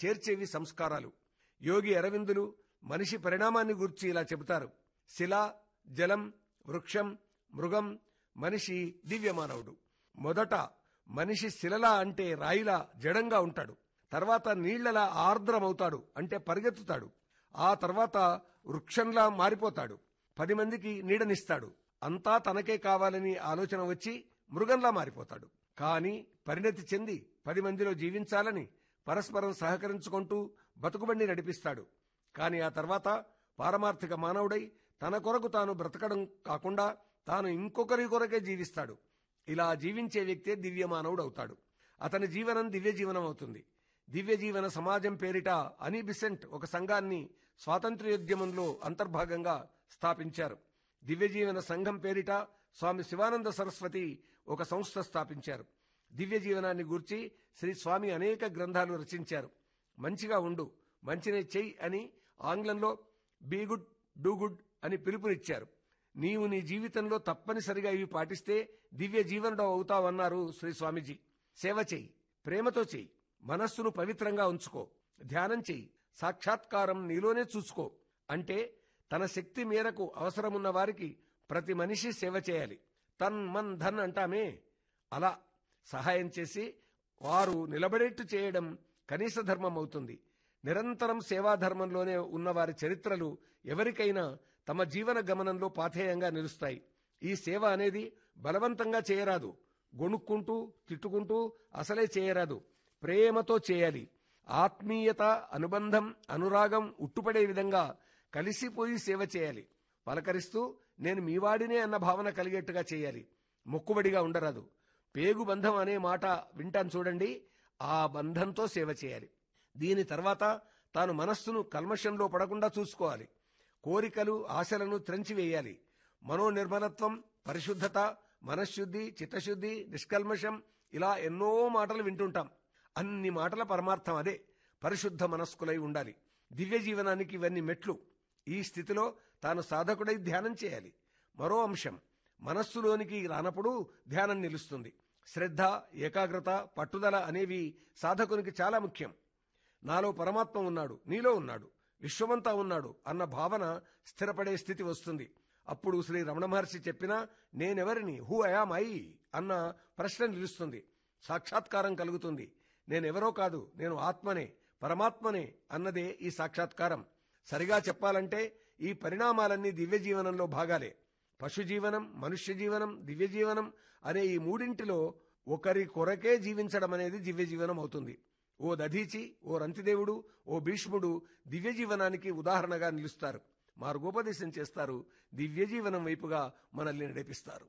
చేర్చేవి సంస్కారాలు యోగి అరవిందులు మనిషి పరిణామాన్ని గూర్చి ఇలా చెబుతారు శిల జలం వృక్షం మృగం మనిషి దివ్యమానవుడు మొదట మనిషి శిలలా అంటే రాయిలా జడంగా ఉంటాడు తర్వాత నీళ్లలా ఆర్ద్రమవుతాడు అంటే పరిగెత్తుతాడు ఆ తర్వాత వృక్షంలా మారిపోతాడు పది మందికి నీడనిస్తాడు అంతా తనకే కావాలని ఆలోచన వచ్చి మృగంలా మారిపోతాడు కాని పరిణతి చెంది పది మందిలో జీవించాలని పరస్పరం సహకరించుకుంటూ బతుకుబండి నడిపిస్తాడు కాని ఆ తర్వాత పారమార్థిక మానవుడై తన కొరకు తాను బ్రతకడం కాకుండా తాను ఇంకొకరి కొరకే జీవిస్తాడు ఇలా జీవించే వ్యక్తే దివ్యమానవుడు అవుతాడు అతని జీవనం దివ్య జీవనం అవుతుంది దివ్య జీవన సమాజం పేరిట అని బిసెంట్ ఒక సంఘాన్ని స్వాతంత్ర్యోద్యమంలో అంతర్భాగంగా స్థాపించారు దివ్య జీవన సంఘం పేరిట స్వామి శివానంద సరస్వతి ఒక సంస్థ స్థాపించారు దివ్య జీవనాన్ని గూర్చి శ్రీ స్వామి అనేక గ్రంథాలు రచించారు మంచిగా ఉండు మంచినే చెయ్యి అని ఆంగ్లంలో బీ గుడ్ డూ గుడ్ అని పిలుపునిచ్చారు నీవు నీ జీవితంలో తప్పనిసరిగా ఇవి పాటిస్తే దివ్య జీవనుడు అవుతావన్నారు శ్రీ స్వామీజీ సేవ చెయ్యి ప్రేమతో చెయ్యి మనస్సును పవిత్రంగా ఉంచుకో ధ్యానం చెయ్యి సాక్షాత్కారం నీలోనే చూసుకో అంటే తన శక్తి మేరకు అవసరమున్న వారికి ప్రతి మనిషి సేవ చేయాలి తన్ మన్ ధన్ అంటామే అలా సహాయం చేసి వారు నిలబడేట్టు చేయడం కనీస ధర్మం అవుతుంది నిరంతరం సేవాధర్మంలోనే ఉన్నవారి చరిత్రలు ఎవరికైనా తమ జీవన గమనంలో పాథేయంగా నిలుస్తాయి ఈ సేవ అనేది బలవంతంగా చేయరాదు గొణుక్కుంటూ తిట్టుకుంటూ అసలే చేయరాదు ప్రేమతో చేయాలి ఆత్మీయత అనుబంధం అనురాగం ఉట్టుపడే విధంగా కలిసిపోయి సేవ చేయాలి పలకరిస్తూ నేను మీవాడినే అన్న భావన కలిగేట్టుగా చేయాలి మొక్కుబడిగా ఉండరాదు పేగు బంధం అనే మాట వింటాను చూడండి ఆ బంధంతో సేవ చేయాలి దీని తర్వాత తాను మనస్సును కల్మషంలో పడకుండా చూసుకోవాలి కోరికలు ఆశలను త్రెంచివేయాలి మనోనిర్మలత్వం పరిశుద్ధత మనశ్శుద్ధి చిత్తశుద్ధి నిష్కల్మషం ఇలా ఎన్నో మాటలు వింటుంటాం అన్ని మాటల పరమార్థం అదే పరిశుద్ధ మనస్కులై ఉండాలి దివ్య జీవనానికి ఇవన్నీ మెట్లు ఈ స్థితిలో తాను సాధకుడై ధ్యానం చేయాలి మరో అంశం మనస్సులోనికి రానప్పుడు ధ్యానం నిలుస్తుంది శ్రద్ధ ఏకాగ్రత పట్టుదల అనేవి సాధకునికి చాలా ముఖ్యం నాలో పరమాత్మ ఉన్నాడు నీలో ఉన్నాడు విశ్వమంతా ఉన్నాడు అన్న భావన స్థిరపడే స్థితి వస్తుంది అప్పుడు శ్రీ రమణ మహర్షి చెప్పిన నేనెవరిని హూ ఐఆమ్ ఐ అన్న ప్రశ్న నిలుస్తుంది సాక్షాత్కారం కలుగుతుంది నేనెవరో కాదు నేను ఆత్మనే పరమాత్మనే అన్నదే ఈ సాక్షాత్కారం సరిగా చెప్పాలంటే ఈ పరిణామాలన్నీ దివ్య జీవనంలో భాగాలే పశు జీవనం మనుష్య జీవనం దివ్య జీవనం అనే ఈ మూడింటిలో ఒకరి కొరకే జీవించడం అనేది దివ్య జీవనం అవుతుంది ఓ దధీచి ఓ రంతిదేవుడు ఓ భీష్ముడు దివ్య జీవనానికి ఉదాహరణగా నిలుస్తారు మార్గోపదేశం చేస్తారు దివ్య జీవనం వైపుగా మనల్ని నడిపిస్తారు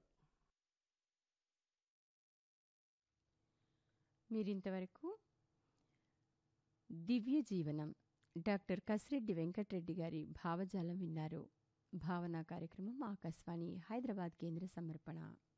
మీరింతవరకు దివ్య జీవనం డాక్టర్ కసిరెడ్డి వెంకటరెడ్డి గారి భావజాలం విన్నారు భావన కార్యక్రమం ఆకాశవాణి హైదరాబాద్ కేంద్ర సమర్పణ